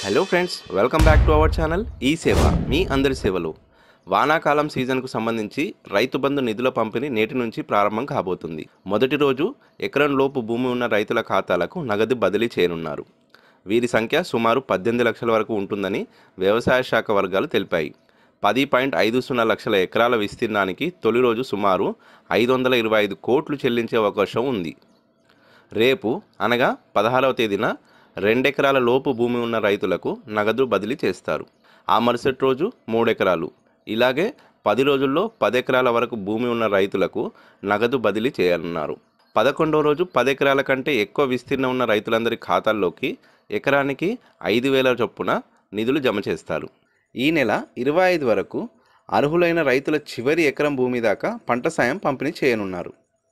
hello friends welcome back to our channel ఈ సేవ మీ అందరి సేవలు వానాకాలం సీజన్కు సంబంధించి రైతు బంధు నిధుల పంపిణీ నేటి నుంచి ప్రారంభం కాబోతుంది మొదటి రోజు ఎకరం లోపు భూమి ఉన్న రైతుల ఖాతాలకు నగదు బదిలీ చేయనున్నారు వీరి సంఖ్య సుమారు పద్దెనిమిది లక్షల వరకు ఉంటుందని వ్యవసాయ శాఖ వర్గాలు తెలిపాయి పది పాయింట్ ఐదు సున్నా లక్షల ఎకరాల విస్తీర్ణానికి తొలి రోజు సుమారు ఐదు వందల ఇరవై ఐదు కోట్లు చెల్లించే అవకాశం ఉంది రేపు అనగా పదహారవ తేదీన రెండెకరాల లోపు భూమి ఉన్న రైతులకు నగదు బదిలీ చేస్తారు ఆ మరుసటి రోజు మూడెకరాలు ఇలాగే పది రోజుల్లో పది ఎకరాల వరకు భూమి ఉన్న రైతులకు నగదు బదిలీ చేయనున్నారు పదకొండవ రోజు పది ఎకరాల కంటే ఎక్కువ విస్తీర్ణం ఉన్న రైతులందరి ఖాతాల్లోకి ఎకరానికి ఐదు వేల చొప్పున నిధులు జమ చేస్తారు ఈ నెల ఇరవై ఐదు వరకు అర్హులైన రైతుల చివరి ఎకరం భూమి దాకా పంట సాయం పంపిణీ చేయనున్నారు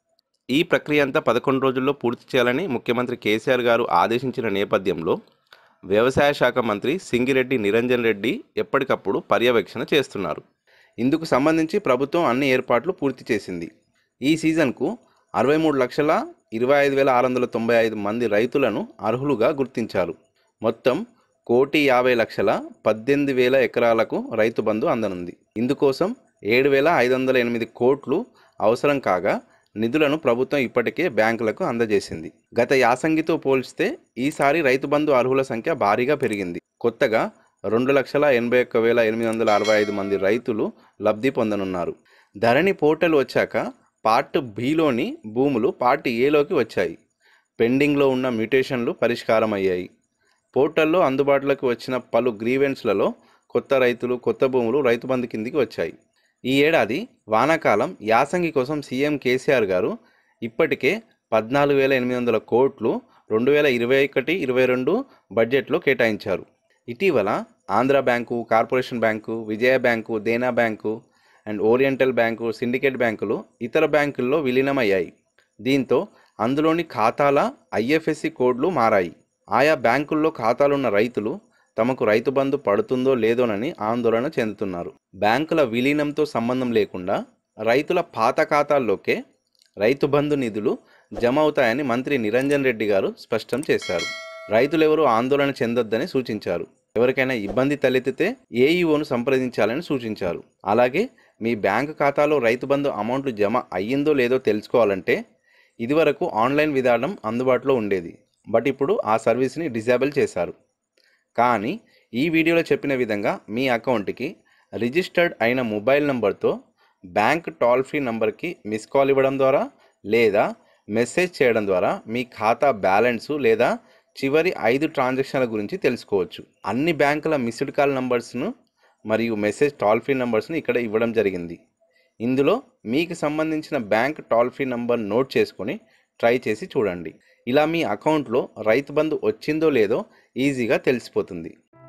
ఈ ప్రక్రియ అంతా పదకొండు రోజుల్లో పూర్తి చేయాలని ముఖ్యమంత్రి కేసీఆర్ గారు ఆదేశించిన నేపథ్యంలో వ్యవసాయ శాఖ మంత్రి సింగిరెడ్డి నిరంజన్ రెడ్డి ఎప్పటికప్పుడు పర్యవేక్షణ చేస్తున్నారు ఇందుకు సంబంధించి ప్రభుత్వం అన్ని ఏర్పాట్లు పూర్తి చేసింది ఈ సీజన్కు అరవై మూడు లక్షల ఇరవై ఐదు వేల ఆరు వందల తొంభై ఐదు మంది రైతులను అర్హులుగా గుర్తించారు మొత్తం కోటి యాభై లక్షల పద్దెనిమిది వేల ఎకరాలకు రైతు బంధు అందనుంది ఇందుకోసం ఏడు వేల ఐదు వందల ఎనిమిది కోట్లు అవసరం కాగా నిధులను ప్రభుత్వం ఇప్పటికే బ్యాంకులకు అందజేసింది గత యాసంగితో పోల్చితే ఈసారి రైతు బంధు అర్హుల సంఖ్య భారీగా పెరిగింది కొత్తగా రెండు లక్షల ఎనభై ఒక్క వేల ఎనిమిది వందల అరవై ఐదు మంది రైతులు లబ్ధి పొందనున్నారు ధరణి పోర్టల్ వచ్చాక పార్ట్ బిలోని భూములు పార్ట్ ఏలోకి వచ్చాయి పెండింగ్లో ఉన్న మ్యూటేషన్లు పరిష్కారం అయ్యాయి పోర్టల్లో అందుబాటులోకి వచ్చిన పలు గ్రీవెన్స్లలో కొత్త రైతులు కొత్త భూములు రైతు బంధు కిందికి వచ్చాయి ఈ ఏడాది వానాకాలం యాసంగి కోసం సీఎం కేసీఆర్ గారు ఇప్పటికే పద్నాలుగు వేల ఎనిమిది వందల కోట్లు రెండు వేల ఇరవై ఒకటి ఇరవై రెండు బడ్జెట్లో కేటాయించారు ఇటీవల Andhra bank corporation bank Vijaya bank Dena bank and oriental bank syndicate బ్యాంకులు ఇతర బ్యాంకుల్లో విలీనమయ్యాయి దీంతో అందులోని ఖాతాల ఐఎఫ్ఎస్సి కోడ్లు మారాయి ఆయా బ్యాంకుల్లో ఖాతాలున్న రైతులు తమకు రైతు బంధు పడుతుందో లేదోనని ఆందోళన చెందుతున్నారు బ్యాంకుల విలీనంతో సంబంధం లేకుండా రైతుల పాత ఖాతాల్లోకే రైతు బంధు నిధులు జమ అవుతాయని మంత్రి నిరంజన్ రెడ్డి గారు స్పష్టం చేశారు రైతులెవరూ ఆందోళన చెందొద్దని సూచించారు ఎవరికైనా ఇబ్బంది తలెత్తితే ఏఈఓను సంప్రదించాలని సూచించారు అలాగే మీ బ్యాంకు ఖాతాలో రైతు బంధు అమౌంట్ జమ అయ్యిందో లేదో తెలుసుకోవాలంటే ఇదివరకు ఆన్లైన్ విధానం అందుబాటులో ఉండేది బట్ ఇప్పుడు ఆ సర్వీస్ని డిజేబుల్ చేశారు కానీ ఈ వీడియోలో చెప్పిన విధంగా మీ అకౌంట్కి రిజిస్టర్డ్ అయిన మొబైల్ నంబర్తో బ్యాంక్ టోల్ ఫ్రీ నంబర్కి మిస్ కాల్ ఇవ్వడం ద్వారా లేదా మెసేజ్ చేయడం ద్వారా మీ ఖాతా బ్యాలెన్సు లేదా చివరి ఐదు ట్రాన్సాక్షన్ల గురించి తెలుసుకోవచ్చు అన్ని బ్యాంకుల మిస్డ్ కాల్ నంబర్స్ను మరియు మెసేజ్ టోల్ ఫ్రీ నంబర్స్ను ఇక్కడ ఇవ్వడం జరిగింది ఇందులో మీకు సంబంధించిన bank toll free number note చేసుకొని ట్రై చేసి చూడండి ఇలా మీ అకౌంట్లో రైతు బంధు వచ్చిందో లేదో ఈజీగా తెలిసిపోతుంది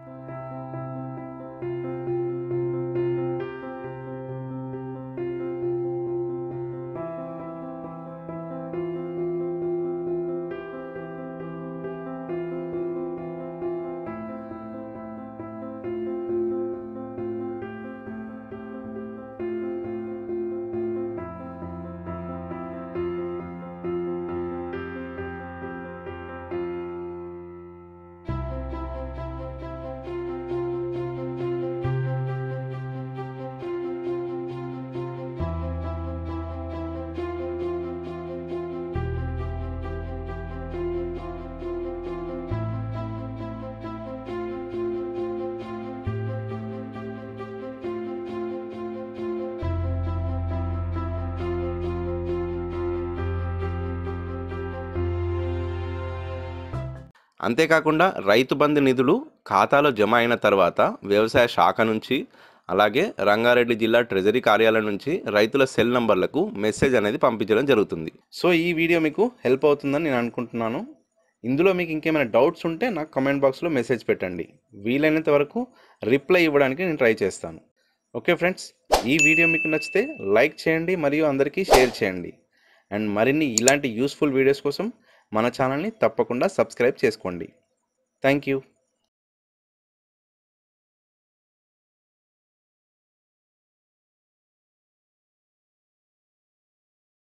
అంతేకాకుండా రైతు బంధు నిధులు ఖాతాలో జమ అయిన తర్వాత వ్యవసాయ శాఖ నుంచి అలాగే రంగారెడ్డి జిల్లా ట్రెజరీ కార్యాలయం నుంచి రైతుల సెల్ నంబర్లకు మెసేజ్ అనేది పంపించడం జరుగుతుంది సో ఈ వీడియో మీకు హెల్ప్ అవుతుందని నేను అనుకుంటున్నాను ఇందులో మీకు ఇంకేమైనా డౌట్స్ ఉంటే నాకు కమెంట్ బాక్స్లో మెసేజ్ పెట్టండి వీలైనంత వరకు రిప్లై ఇవ్వడానికి నేను ట్రై చేస్తాను ఓకే ఫ్రెండ్స్ ఈ వీడియో మీకు నచ్చితే లైక్ చేయండి మరియు అందరికీ షేర్ చేయండి అండ్ మరిన్ని ఇలాంటి యూస్ఫుల్ వీడియోస్ కోసం మన ఛానల్ని తప్పకుండా సబ్స్క్రైబ్ చేసుకోండి థ్యాంక్ యూ